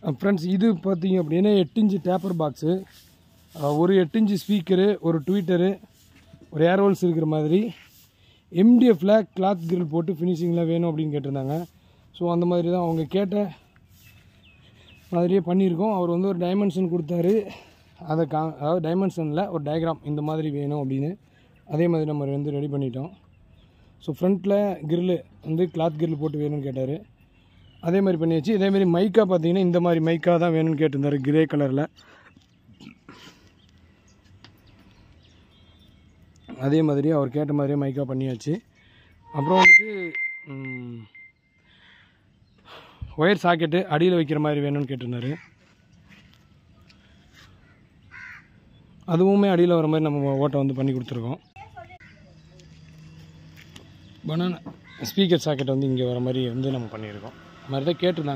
friends இது பார்த்தீங்க அப்படின்னா எட்டு இன்ச்சு டேப்பர் பாக்ஸு ஒரு எட்டு இன்ச்சு ஸ்பீக்கரு ஒரு ட்வீட்டரு ஒரு ஏர் ஹோல்ஸ் இருக்கிற மாதிரி எம்டிஎஃப்ல கிளாத் கிரில் போட்டு ஃபினிஷிங்கில் வேணும் அப்படின்னு கேட்டிருந்தாங்க ஸோ அந்த மாதிரி தான் அவங்க கேட்ட மாதிரியே பண்ணியிருக்கோம் அவர் வந்து ஒரு டைமென்ஷன் கொடுத்தாரு அதை கா அதாவது டைமென்ஷனில் ஒரு டயக்ராம் இந்த மாதிரி வேணும் அப்படின்னு அதே மாதிரி நம்ம வந்து ரெடி பண்ணிட்டோம் ஸோ ஃப்ரண்ட்டில் கிரில்லு வந்து கிளாத் கிரில் போட்டு வேணும்னு கேட்டார் அதே மாதிரி பண்ணியாச்சு இதே மாதிரி மைக்கா பார்த்தீங்கன்னா இந்த மாதிரி மைக்கா தான் வேணும்னு கேட்டிருந்தாரு கிரே கலரில் அதே மாதிரி அவர் கேட்ட மாதிரியே மைக்கா பண்ணியாச்சு அப்புறம் வந்துட்டு ம், ஒயர் சாக்கெட்டு அடியில் வைக்கிற மாதிரி வேணும்னு கேட்டிருந்தாரு அதுவுமே அடியில் வர மாதிரி நம்ம ஓட்டை வந்து பண்ணி கொடுத்துருக்கோம் பனானா ஸ்பீக்கர் சாக்கெட் வந்து இங்கே வர மாதிரி வந்து நம்ம பண்ணியிருக்கோம் அது மாதிரி தான் கேட்டிருந்தாங்க